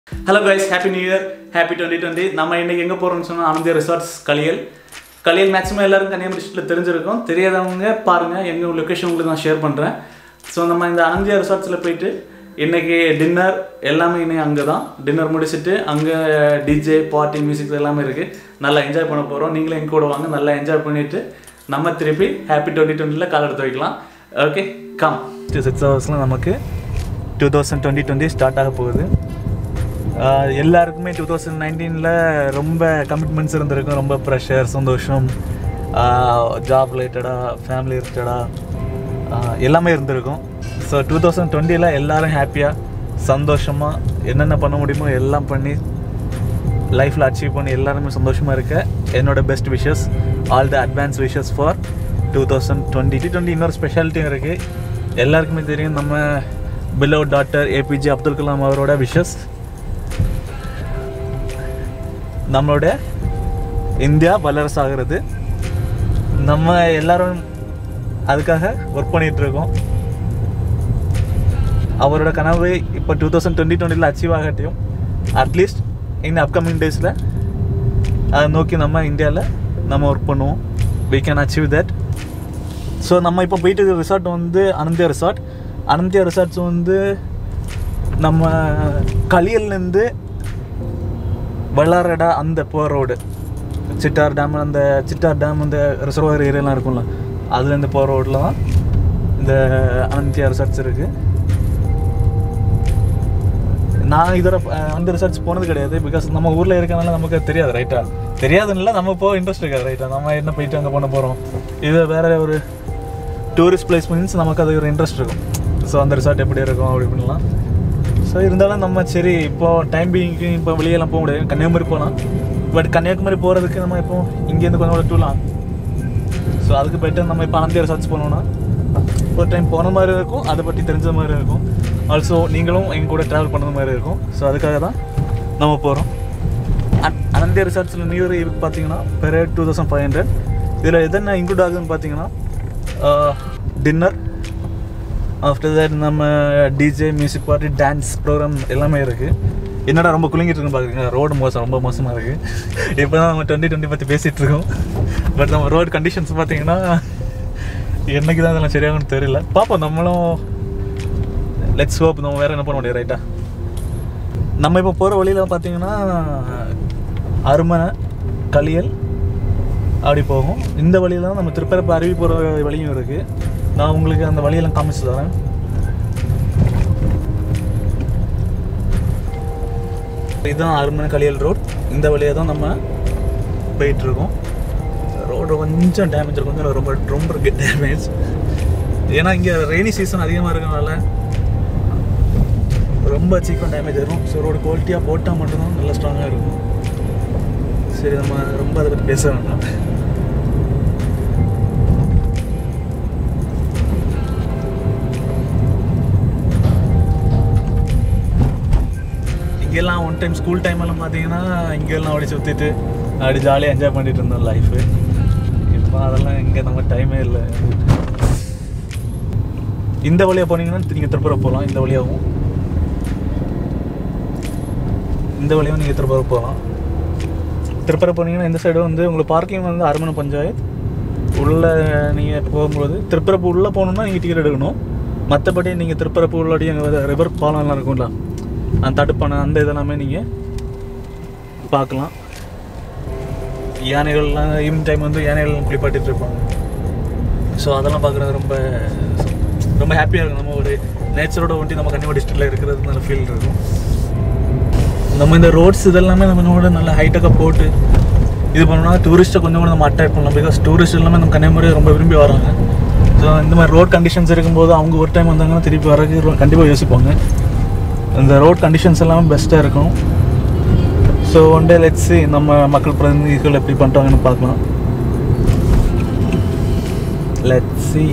Hello guys happy new year happy twenty twenty நம்ம இன்னைக்கு எங்கே போகிறோம்னு சொன்னால் ஆனந்தியா ரிசார்ட்ஸ் களியல் களியல் மேக்ஸிமம் எல்லாரும் கன்னியாகுமரி டிஸ்ட்ரிக்டில் தெரிஞ்சிருக்கும் தெரியாதவங்க பாருங்கள் எங்கள் லொக்கேஷன் உங்களுக்கு நான் ஷேர் பண்ணுறேன் ஸோ நம்ம இந்த ஆனந்தியா ரிசார்ட்ஸில் போயிட்டு இன்னைக்கு டின்னர் எல்லாமே இன்னைக்கு அங்கே தான் டின்னர் முடிச்சுட்டு அங்கே டிஜே பார்ட்டி மியூசிக் எல்லாமே இருக்குது நல்லா என்ஜாய் பண்ண போகிறோம் நீங்களும் எங்க கூட வாங்க நல்லா என்ஜாய் பண்ணிவிட்டு நம்ம திருப்பி ஹாப்பி டுவெண்ட்டி டுவெண்ட்டியில் கால் எடுத்து வைக்கலாம் ஓகே கம் சிக்ஸ் ஹவர்ஸில் நமக்கு two thousand twenty twenty start ஆக போகுது ஆஹ் எல்லாருக்குமே டூ தௌசண்ட் நைன்டீனில் ரொம்ப கமிட்மெண்ட்ஸ் இருந்திருக்கும் ரொம்ப ப்ரெஷர் சந்தோஷம் ஜாப் ரிலேட்டடாக ஃபேமிலி ரிலேட்டடாக எல்லாமே இருந்திருக்கும் ஸோ டூ தௌசண்ட் டுவெண்ட்டியில் எல்லோரும் ஹாப்பியாக சந்தோஷமாக என்னென்ன பண்ண முடியுமோ எல்லாம் பண்ணி லைஃப்பில் அச்சீவ் பண்ணி எல்லாருமே சந்தோஷமாக இருக்க என்னோட best wishes all the advance wishes for two thousand twenty twenty இன்னொரு ஸ்பெஷாலிட்டியும் இருக்குது எல்லாருக்குமே தெரியும் நம்ம பிலோ டாக்டர் ஏபிஜே அப்துல் கலாம் அவரோட விஷஸ் நம்மளோட இந்தியா வல்லரசு ஆகிறது நம்ம எல்லாரும் அதுக்காக ஒர்க் பண்ணிட்டு இருக்கோம் அவரோட கனவு இப்போ டூ தௌசண்ட் டுவெண்ட்டி டுவெண்ட்டியில் அச்சீவ் ஆகட்டையும் அட்லீஸ்ட் இந்த அப்கமிங் டேஸில் அதை நோக்கி நம்ம இந்தியாவில் நம்ம ஒர்க் பண்ணுவோம் we can achieve that so நம்ம இப்போ போயிட்டு இருக்க ரிசார்ட் வந்து அனந்தியா ரிசார்ட் அனந்தியா ரிசார்ட்ஸ் வந்து நம்ம களியல்லேருந்து வல்லாரடா அந்த போகிற ரோடு சிட்டார் டேம் அந்த சிட்டார் டேம் அந்த ரிசர்வாயர் ஏரியாலாம் இருக்கும்ல அதுலேருந்து போகிற ரோட்டில் தான் இந்த அனந்தியா ரிசார்ட்ஸ் இருக்குது நான் இதோட அஹ், அந்த ரிசர்ச் போனது கிடையாது பிகாஸ் நம்ம ஊரில் இருக்கனால நமக்கு அது தெரியாது ரைட்டா தெரியாதுன்னு நம்ம போக இன்ட்ரெஸ்ட் இருக்காது ரைட்டா நம்ம என்ன போயிட்டு அங்கே பண்ண போகிறோம் இது வேற ஒரு டூரிஸ்ட் பிளேஸ் மீன்ஸ் நமக்கு அது ஒரு இன்ட்ரெஸ்ட் இருக்கும் ஸோ அந்த ரிசார்ட் எப்படி இருக்கும் அப்படி இப்படிலாம் ஸோ இருந்தாலும் நம்ம சரி இப்போ டைம் பீங்க்கு இப்போ வெளியெல்லாம் போக முடியாது கன்னியாகுமரி போகலாம் பட் கன்னியாகுமரி போகிறதுக்கு நம்ம இப்போ இங்கேருந்து கொஞ்சம் டூலாம் ஸோ அதுக்கு போயிட்டு நம்ம இப்போ அனந்தியா ரிசார்ச் பண்ணோம்னா ஒரு டைம் போன மாதிரி இருக்கும் அதை பற்றி தெரிஞ்ச மாதிரி இருக்கும் ஆல்சோ நீங்களும் எங்க கூட ட்ராவல் பண்ணுற மாதிரி இருக்கும் ஸோ அதுக்காக தான் நம்ம போகிறோம் அனந்தியா ரிசார்ட்ஸில் நியூ இயர் பார்த்தீங்கன்னா per two thousand five hundred இதில் எதென்ன இன்க்ளூட் ஆகுதுன்னு பார்த்தீங்கன்னா டின்னர் ஆஃப்டர் தட் நம்ம DJ music party dance program எல்லாமே இருக்குது என்னடா ரொம்ப குலுங்கிட்டு இருக்குன்னு பார்க்குறீங்க ரோடு மோசம் ரொம்ப மோசமாக இருக்குது இப்போ தான் நம்ம டுவெண்ட்டி டுவெண்ட்டி பற்றி பேசிகிட்டு இருக்கோம் பட் நம்ம ரோடு கண்டிஷன்ஸ் பார்த்தீங்கன்னா என்னைக்கு தான் அதெல்லாம் சரியாகும்னு தெரியல பார்ப்போம் நம்மளும் லெட்ஸ் ஹோப் நம்ம வேறு என்ன பண்ண முடியும் ரைட்டா நம்ம இப்போ போகிற வழியில் பார்த்தீங்கன்னா அருமனை களியல் அப்படி போகும் இந்த வழியில தான் நம்ம திருப்பரப்பு அருவி போகிற வழியும் இருக்குது நான் உங்களுக்கு அந்த வழியெல்லாம் காமிச்சு தரேன் இதுதான் அருமனை களியல் ரோட் இந்த வழியாக தான் நம்ம போயிட்டுருக்கோம் ரோடு கொஞ்சம் டேமேஜ் இருக்கும் கொஞ்சம் ரொம்ப ரொம்ப டேமேஜ் ஏன்னா இங்கே ரெய்னி சீசன் அதிகமாக இருக்கனால ரொம்ப சீக்கிரம் டேமேஜ் ஆயிரும் ஸோ ரோடு குவாலிட்டியாக போட்டால் மட்டும்தான் நல்லா ஸ்ட்ராங்காக இருக்கும் சரி நம்ம ரொம்ப அதை பற்றி பேச வேண்டாம் இங்கெல்லாம் ஒன் டைம் ஸ்கூல் டைம் எல்லாம் பார்த்தீங்கன்னா இங்கெல்லாம் அப்படி சுற்றிட்டு அப்படி ஜாலியாக என்ஜாய் பண்ணிட்டு இருந்தோம் லைஃபு இப்போ அதெல்லாம் இங்கே நம்ம டைமே இல்லை இந்த வழியாக போனீங்கன்னா நீங்கள் திருப்பூர போகலாம் இந்த வழியாகவும் இந்த வழியாகவும் நீங்கள் திருப்பூர போகலாம் திருப்பூர போனீங்கன்னா இந்த சைடு வந்து உங்களுக்கு பார்க்கிங் வந்து அரமனை பஞ்சாயத்து உள்ளே நீங்கள் போகும்போது திருப்பரப்பு உள்ளே போகணுன்னா நீங்கள் டிக்கெட் எடுக்கணும் மற்றபடி நீங்கள் திருப்பரப்பு உள்ளாடி அங்கே ரிவர் பாலம்லாம் இருக்கும்ல அந்த தடுப்பான அந்த இதெல்லாமே நீங்கள் பார்க்கலாம் யானைகள்லாம் ஈவினிங் டைம் வந்து யானைகள் குளிப்பாட்டிட்டு இருப்பாங்க ஸோ அதெல்லாம் பார்க்குறது ரொம்ப ரொம்ப ஹாப்பியாக இருக்கும் நம்ம ஒரு நேச்சரோட ஒட்டி நம்ம கன்னியாகுமரி டிஸ்ட்ரிக்டில் இருக்கிறது நல்ல ஃபீல் இருக்கும் நம்ம இந்த ரோட்ஸ் இதெல்லாமே நம்மளோட நல்ல ஹைட்டக்காக போட்டு இது பண்ணோம்னா டூரிஸ்ட்டை கொஞ்சம் கூட நம்ம அட்ராக்ட் பண்ணலாம் பிகாஸ் டூரிஸ்ட் எல்லாமே நம்ம கன்னியாகுமரி ரொம்ப விரும்பி வராங்க ஸோ இந்த மாதிரி ரோட் கண்டிஷன்ஸ் இருக்கும்போது அவங்க ஒரு டைம் வந்தாங்கன்னா திருப்பி வரக்கு கண்டிப்பாக யோசிப்பாங்க இந்த ரோட் கண்டிஷன்ஸ் எல்லாமே பெஸ்ட்டாக இருக்கும் ஸோ ஒன் டே லெட்ஸி நம்ம மக்கள் பிரதிநிதிகள் எப்படி பண்ணுறாங்கன்னு பார்க்கலாம் லெட்ஸி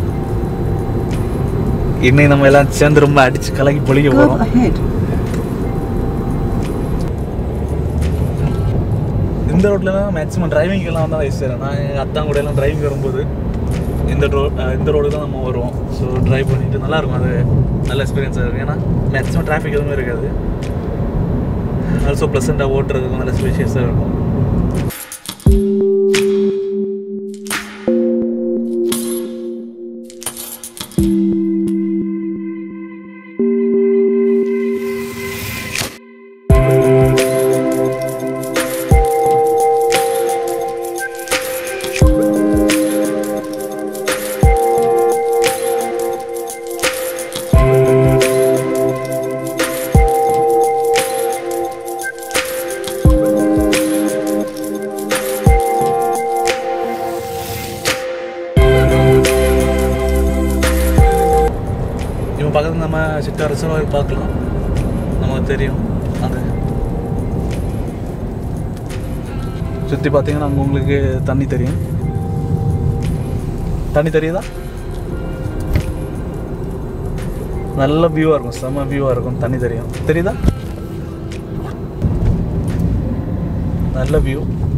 இன்னைக்கு நம்ம எல்லாம் சேர்ந்து ரொம்ப அடிச்சு கலக்கி பொழிக்க Go போகிறோம் ahead. இந்த ரோட்லலாம் மேக்ஸிமம் டிரைவிங் எல்லாம் தான் வயசு நான் எங்கள் அத்தான் கூட எல்லாம் டிரைவிங் வரும்போது இந்த ரோ இந்த ரோடு தான் நம்ம வருவோம் ஸோ டிரைவ் பண்ணிட்டு நல்லா இருக்கும் அது நல்ல எக்ஸ்பீரியன்ஸாக இருக்கும் ஏன்னா மேக்ஸிமம் டிராஃபிக் எதுவுமே இருக்காது ஆல்சோ ப்ளசண்ட்டாக ஓட்டுறதுக்கு நல்ல ஸ்பேஷியஸாக இருக்கும் இவன் பக்கத்தில் நம்ம சிட்டா ரிசர்வாயர் பார்க்கலாம் நமக்கு தெரியும் அங்கே சுற்றி பார்த்தீங்கன்னா அங்கே உங்களுக்கு தண்ணி தெரியும் தண்ணி தெரியுதா நல்ல வியூவாக இருக்கும் செம்ம வியூவாக இருக்கும் தண்ணி தெரியும் தெரியுதா நல்ல வியூ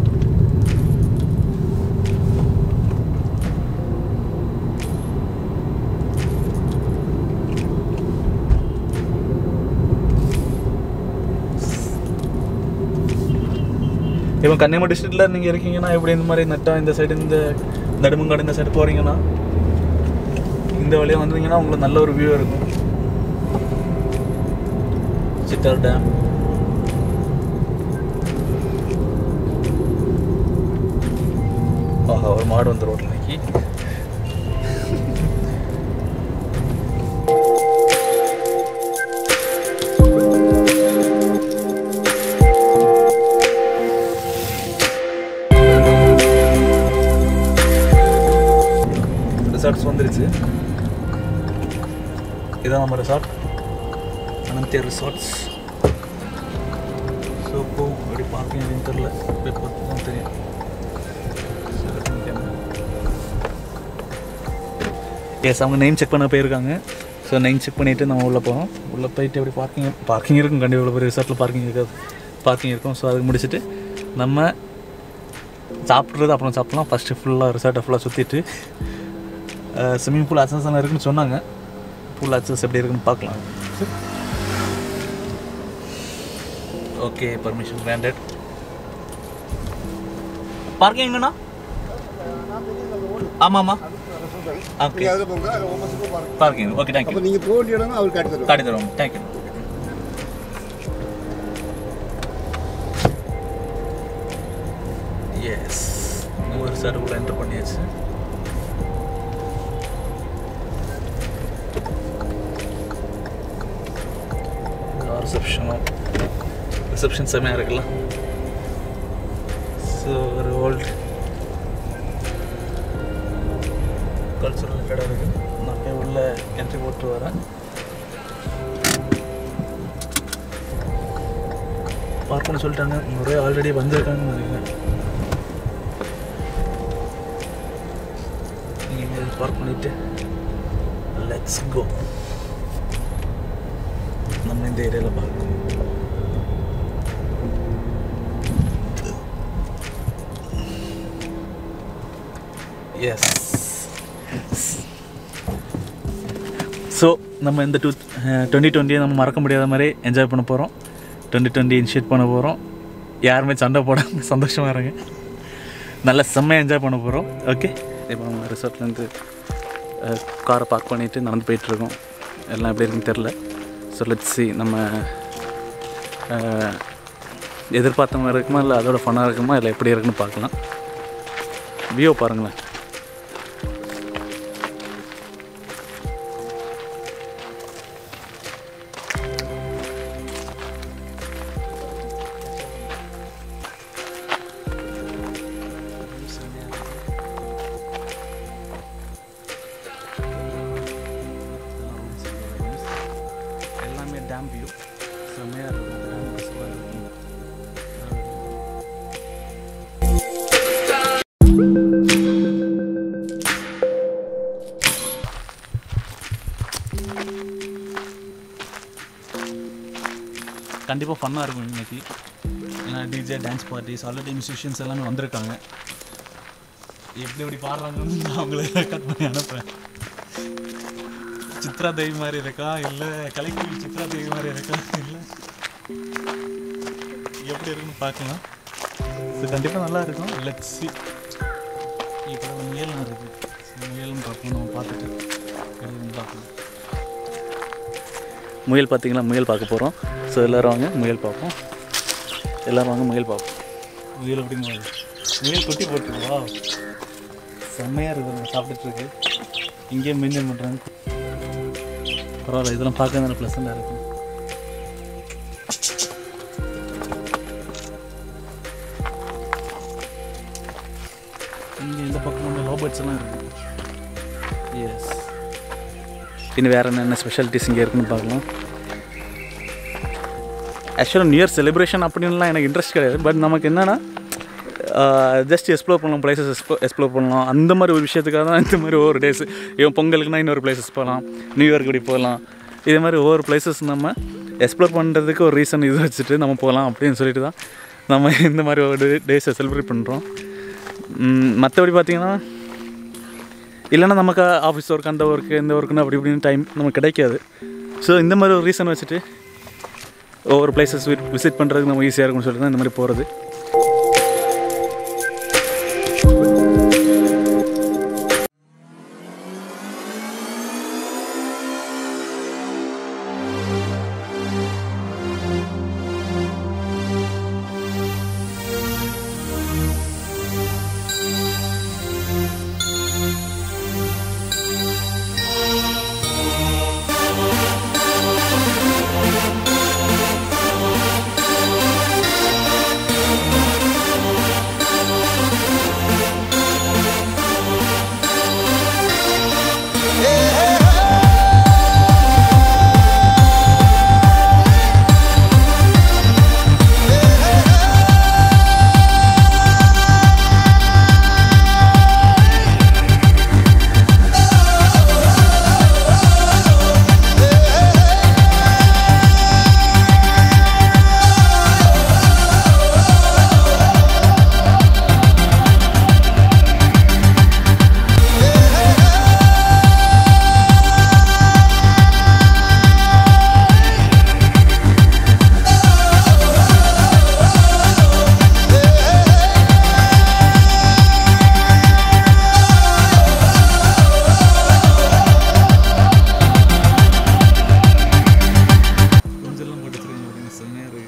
இப்போ கன்னியாகுமரி டிஸ்ட்ரிக்டில் நீங்கள் இருக்கீங்கன்னா எப்படி இந்த மாதிரி நட்டா இந்த சைடு இந்த நடுமங்காடு இந்த சைடு போகிறீங்கன்னா இந்த வழியாக வந்தீங்கன்னா உங்களுக்கு நல்ல ஒரு வியூ இருக்கும் சித்தார் டேம் ஆஹா ஒரு மாடு வந்து ரோட்டில் இன்னைக்கு ரிசார்ட்ஸ் வந்துருச்சு இதான் நம்ம ரிசார்ட் அனந்தியா ரிசார்ட்ஸ் ஸோ போ அப்படி பார்க்கிங் எதுவும் தெரில போய் பார்த்து தான் தெரியும் எஸ் அவங்க நேம் செக் பண்ண போயிருக்காங்க ஸோ நேம் செக் பண்ணிவிட்டு நம்ம உள்ளே போகிறோம் உள்ளே போயிட்டு எப்படி பார்க்கிங் பார்க்கிங் இருக்கும் கண்டிப்பாக இவ்வளோ பெரிய ரிசார்ட்டில் பார்க்கிங் இருக்காது பார்க்கிங் இருக்கும் ஸோ அதுக்கு முடிச்சுட்டு நம்ம சாப்பிட்றது அப்புறம் சாப்பிட்லாம் ஃபஸ்ட்டு ஃபுல்லாக ரிசார்ட்டை ஃபுல்லாக சுற்றிட்டு ஸ்விம்மிங் பூல் அக்சஸ் எல்லாம் இருக்குன்னு சொன்னாங்க பூல் அக்சஸ் எப்படி இருக்குன்னு பார்க்கலாம் ஓகே பர்மிஷன் கிராண்டட் பார்க்கிங் எங்கண்ணா ஆமாம்மா ஓகே அதில் போங்க அதில் ஒம்பதுக்கும் பாருங்க பார்க்கிங் ஓகே தேங்க்யூ அப்போ நீங்கள் போக வேண்டிய இடம் அவர் காட்டி தருவார் காட்டி தருவோம் தேங்க்யூ எஸ் ஒரு சார் உள்ள என்டர் பண்ணியாச்சு ரிசப்ஷனும் ரிசப்ஷன் செம்மையாக இருக்குல்ல ஸோ ஒரு ஓல்டு கல்ச்சுரல் கடை இருக்குது நான் போய் உள்ள என்ட்ரி போட்டு வரேன் பார்க் பண்ண சொல்லிட்டாங்க நிறைய ஆல்ரெடி வந்திருக்காங்கன்னு நினைக்கிறேன் நீங்கள் பார்க் பண்ணிட்டு லெட்ஸ் கோ நம்ம இந்த ஏரியாவில் பார்க்கணும் எஸ் ஸோ நம்ம இந்த டூ டுவெண்ட்டி டுவெண்ட்டியை நம்ம மறக்க முடியாத மாதிரி என்ஜாய் பண்ண போகிறோம் டுவெண்ட்டி டுவெண்ட்டி இனிஷியேட் பண்ண போகிறோம் யாருமே சண்டை போடாமல் சந்தோஷமாக இருங்க நல்ல செம்மையாக என்ஜாய் பண்ண போகிறோம் ஓகே இப்போ நம்ம ரிசார்ட்லேருந்து காரை பார்க் பண்ணிவிட்டு நடந்து போயிட்டுருக்கோம் எல்லாம் எப்படி இருக்குன்னு தெரில ஸோ லெட்ஸ் சி நம்ம அஹ், எதிர்பார்த்த மாதிரி இருக்குமா இல்லை அதோட ஃபன்னாக இருக்குமா இல்லை எப்படி இருக்குன்னு பார்க்கலாம் வியூ பாருங்களேன் எல்லாமே டேம் வியூ செம்மையாக இருக்கும் டேம் பஸ்ஸில் இருக்கும் கண்டிப்பாக ஃபன்னாக இருக்கும் இன்னைக்கு ஏன்னா DJ dance parties already musicians எல்லாமே வந்திருக்காங்க எப்படி எப்படி பாடுறாங்கன்னு நான் அவங்கள கட் பண்ணி அனுப்புகிறேன் சித்ரா தேவி மாதிரி இருக்கா இல்லை கலைக்குழி சித்ரா தேவி மாதிரி இருக்கா இல்லை எப்படி இருக்குன்னு பார்க்கலாம் இது கண்டிப்பாக நல்லா இருக்கும் லெட்ஸ் சி இப்போ முயலாம் இருக்குது முயலும் பார்ப்போம் நம்ம பார்த்துட்டு எப்படின்னு பார்க்கலாம் முயல் பார்த்தீங்களா முயல் பார்க்க போகிறோம் ஸோ எல்லோரும் வாங்க முயல் பார்ப்போம் எல்லோரும் வாங்க முயல் பார்ப்போம் முயல் எப்படிங்க முயல் கொட்டி போட்டுருவா செம்மையாக இருக்குது சாப்பிட்டுட்டு இருக்கு இங்கேயே மெயின்டைன் பண்ணுறாங்க பரவாயில்ல இதெல்லாம் பார்க்க தானே ப்ளசண்டாக இருக்கும் இங்கே இந்த பக்கம் வந்து லோபர்ட்ஸ் எல்லாம் இருக்குது எஸ் இன்னும் வேறு என்னென்ன ஸ்பெஷாலிட்டிஸ் இங்கே இருக்குன்னு பார்க்கலாம் ஆக்சுவலாக நியூ இயர் செலிப்ரேஷன் அப்படின்லாம் எனக்கு இன்ட்ரெஸ்ட் கிடையாது பட் நமக்கு என்னென்னா ஜஸ்ட் எக்ஸ்ப்ளோர் பண்ணலாம் பிளேசஸ் எக்ஸ்ப்ளோ எக்ஸ்ப்ளோர் பண்ணலாம் அந்த மாதிரி ஒரு விஷயத்துக்காக தான் இந்த மாதிரி ஒவ்வொரு டேஸ் இவன் பொங்கலுக்குனா இன்னொரு பிளேசஸ் போகலாம் நியூ இயர்க்கு இப்படி போகலாம் இதே மாதிரி ஒவ்வொரு பிளேசஸ் நம்ம எக்ஸ்ப்ளோர் பண்ணுறதுக்கு ஒரு ரீசன் இது வச்சுட்டு நம்ம போகலாம் அப்படின்னு சொல்லிட்டு தான் நம்ம இந்த மாதிரி ஒரு டேஸை செலிப்ரேட் பண்ணுறோம் மற்றபடி பார்த்திங்கன்னா இல்லைன்னா நமக்கு ஆஃபீஸ் ஒர்க் அந்த ஒர்க்கு இந்த ஒர்க்குன்னு அப்படி இப்படின்னு டைம் நமக்கு கிடைக்காது ஸோ இந்த மாதிரி ஒரு ரீசன் வச்சுட்டு ஒவ்வொரு பிளேசஸ் விசிட் பண்ணுறதுக்கு நம்ம ஈஸியாக இருக்கும்னு சொல்லிட்டு தான் இந்த மாதிரி போகிறது கொஞ்சம்லாம் போட்டு வச்சிருக்கீங்க அப்படிங்க செம்மையாக இருக்கு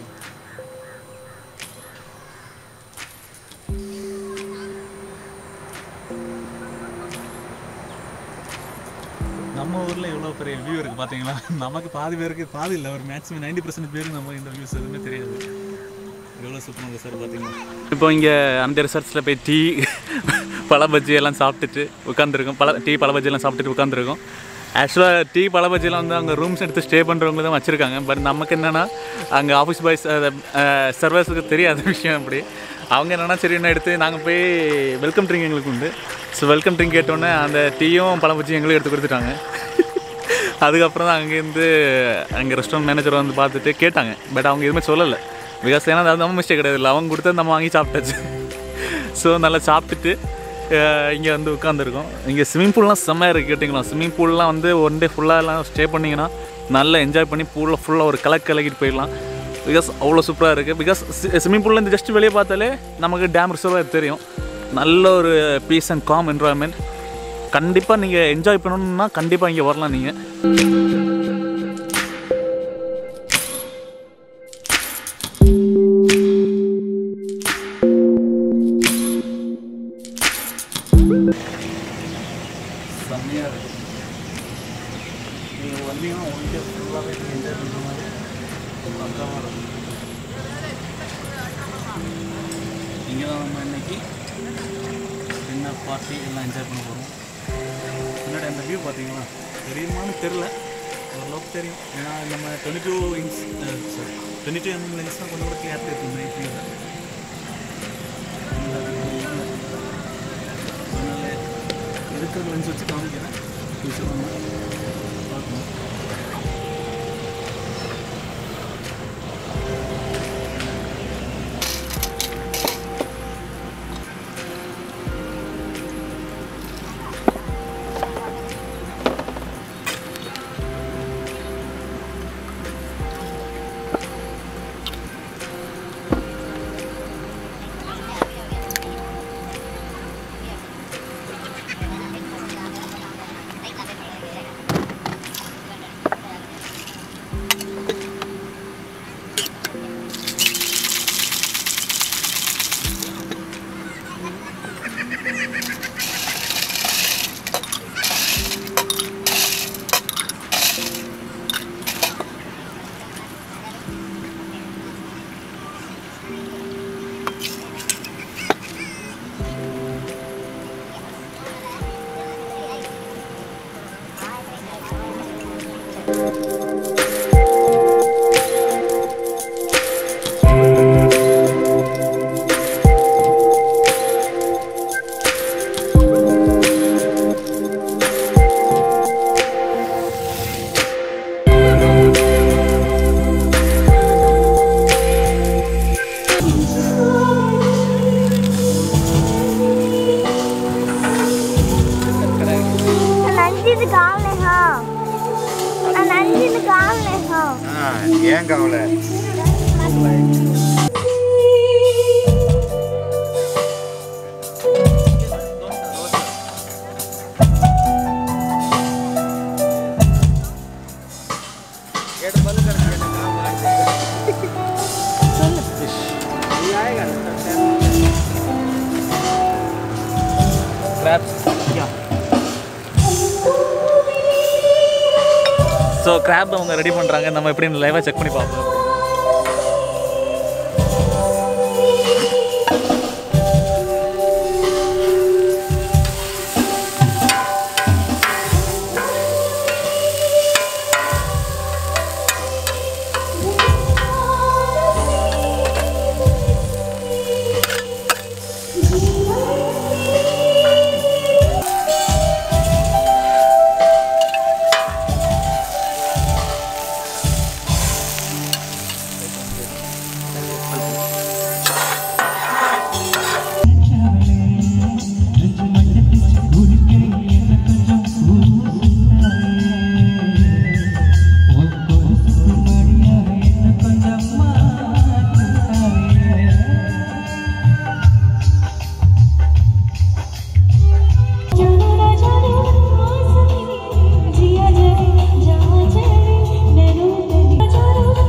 நம்ம ஊரில் எவ்வளோ பெரிய வியூ இருக்குது பார்த்தீங்களா நமக்கு பாதி பேருக்கு பாதி இல்லை ஒரு மேக்ஸிமம் நைன்டி பர்சன்ட் பேருக்கு நம்ம இந்த வியூஸ் எதுவுமே தெரியாது எவ்வளோ சூப்பராக சார் பார்த்தீங்களா இப்போ இங்கே அந்த ரிசர்ச்சில் போய் டீ பழ பஜ்ஜி எல்லாம் சாப்பிட்டுட்டு உட்காந்துருக்கோம் பழ டீ பழ பஜ்ஜி எல்லாம் சாப்பிட்டுட்டு உட்காந்துருக்கோம் ஆக்சுவலாக டீ பழ பஜ்ஜிலாம் வந்து அங்கே ரூம்ஸ் எடுத்து ஸ்டே பண்ணுறவங்க தான் வச்சுருக்காங்க பட் நமக்கு என்னென்னா அங்கே ஆஃபீஸ் பாய்ஸ் சர்வர்ஸுக்கு தெரியாத விஷயம் அப்படி அவங்க என்னென்னா சரி என்ன எடுத்து நாங்கள் போய் வெல்கம் ட்ரிங்க் எங்களுக்கு உண்டு ஸோ வெல்கம் ட்ரிங்க் கேட்டோன்னே அந்த டீயும் பழ பஜ்ஜியும் எங்களுக்கு எடுத்து கொடுத்துட்டாங்க அதுக்கப்புறம் தான் அங்கேருந்து அங்கே ரெஸ்டாரண்ட் மேனேஜர் வந்து பார்த்துட்டு கேட்டாங்க பட் அவங்க எதுவுமே சொல்லலை பிகாஸ் ஏன்னா அது நம்ம மிஸ்டேக் கிடையாது இல்லை அவங்க கொடுத்தது நம்ம வாங்கி சாப்பிட்டாச்சு ஸோ நல்லா சாப்பிட்டுட்டு இங்கே வந்து உட்காந்துருக்கோம் இங்கே ஸ்விம்மிங் பூல்லாம் செம்மையாக இருக்குது கேட்டிங்களா ஸ்விம்மிங் பூல்லாம் வந்து ஒன் டே ஃபுல்லாக எல்லாம் ஸ்டே பண்ணிங்கன்னா நல்லா என்ஜாய் பண்ணி பூலில் ஃபுல்லாக ஒரு கலக்கு கலக்கிட்டு போயிடலாம் பிகாஸ் அவ்வளோ சூப்பராக இருக்குது பிகாஸ் ஸ்விம்மிங் பூல்லேருந்து ஜஸ்ட் வெளியே பார்த்தாலே நமக்கு டேம் ரிசர்வாக தெரியும் நல்ல ஒரு பீஸ் அண்ட் காம் என்வரான்மெண்ட் கண்டிப்பாக நீங்கள் என்ஜாய் பண்ணணும்னா கண்டிப்பாக இங்கே வரலாம் நீங்கள் செம்மையாக இருக்கும் நீங்கள் வந்தீங்கன்னா உங்களுக்கு ஃபுல்லாகவே நீங்கள் என்ஜாய் பண்ணுற மாதிரி பக்கமாக இருக்கும் இங்கே தான் நம்ம இன்னைக்கு டின்னர் பார்ட்டி எல்லாம் என்ஜாய் பண்ண போகிறோம் முன்னாடி அந்த வியூ பார்த்தீங்களா தெரியுமான்னு தெரில ஓரளவுக்கு தெரியும் ஏன்னா நம்ம twenty two inch sorry twenty two mm lens தான் கொஞ்சம் கூட கிளியர் இருக்கும் நைட்டில் அதனால இருக்கிற லென்ஸ் வச்சு காமிக்கிறேன் ஃபியூச்சர் நம்ம பார்க்கணும் ஸோ கிராப் அவங்க ரெடி பண்ணுறாங்க நம்ம எப்படின்னு லைவாக செக் பண்ணி பார்ப்போம் जाना जाने आसमां जिया जाने जहाँ जाने नैनो नदी जाना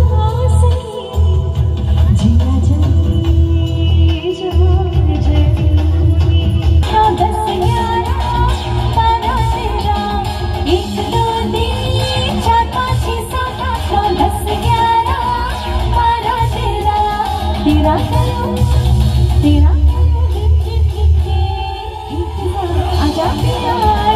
आसमां जिया जाने जहाँ जाने ना दस ग्यारह बारह तेरह एक दो तीन चार पाँच छः सात आठ नौ दस ग्यारह बारह तेरह तेरह करो तेरा आजा तेरा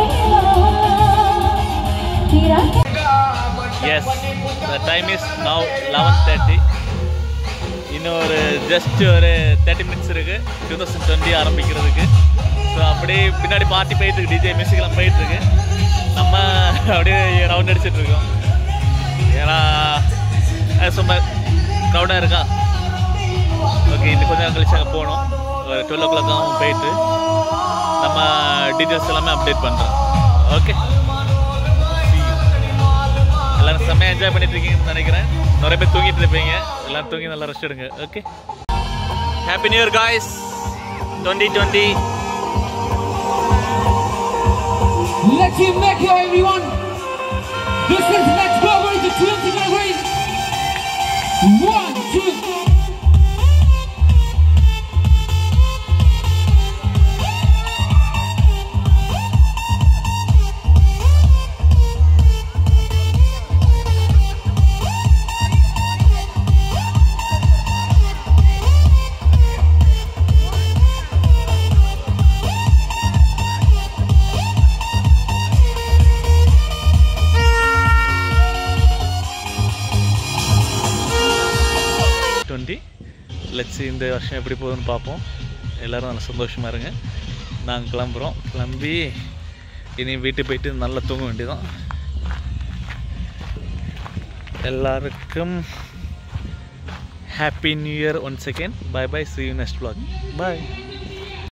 तेरा yes the time is now eleven thirty இன்னும் ஒரு ஜஸ்ட் ஒரு தேர்ட்டி மினிட்ஸ் இருக்குது டூ தௌசண்ட் டுவெண்ட்டி ஆரம்பிக்கிறதுக்கு ஸோ அப்படியே பின்னாடி பார்ட்டி போயிட்டுருக்கு டிஜே மியூசிக்லாம் போயிட்டுருக்கு நம்ம அப்படியே ரவுண்ட் அடிச்சிட்டு இருக்கோம் ஏன்னா அது சும்மா க்ரௌடாக இருக்கா ஓகே இன்னும் கொஞ்சம் நேரம் கழிச்சு அங்கே போகணும் ஒரு டுவெல் ஓ கிளாக் போயிட்டு நம்ம டீட்டெயில்ஸ் எல்லாமே அப்டேட் பண்ணுறோம் ஓகே எல்லாரும் செம்மையாக என்ஜாய் பண்ணிட்டு இருக்கீங்கன்னு நினைக்கிறேன் நிறைய பேர் தூங்கிட்டு இருப்பீங்க எல்லாரும் தூங்கி நல்லா ரெஸ்ட் எடுங்க okay happy new year guys twenty twenty Let's hear Mecca, everyone. This is Let's Go with the two together. One, two. Twenty லட்சி இந்த வருஷம் எப்படி போகுதுன்னு பார்ப்போம் எல்லோரும் நல்லா சந்தோஷமாக இருங்க நாங்கள் கிளம்புறோம் கிளம்பி இனி வீட்டுக்கு போயிட்டு நல்லா தூங்க வேண்டியதான் எல்லாருக்கும் happy new year one second bye bye see you next vlog bye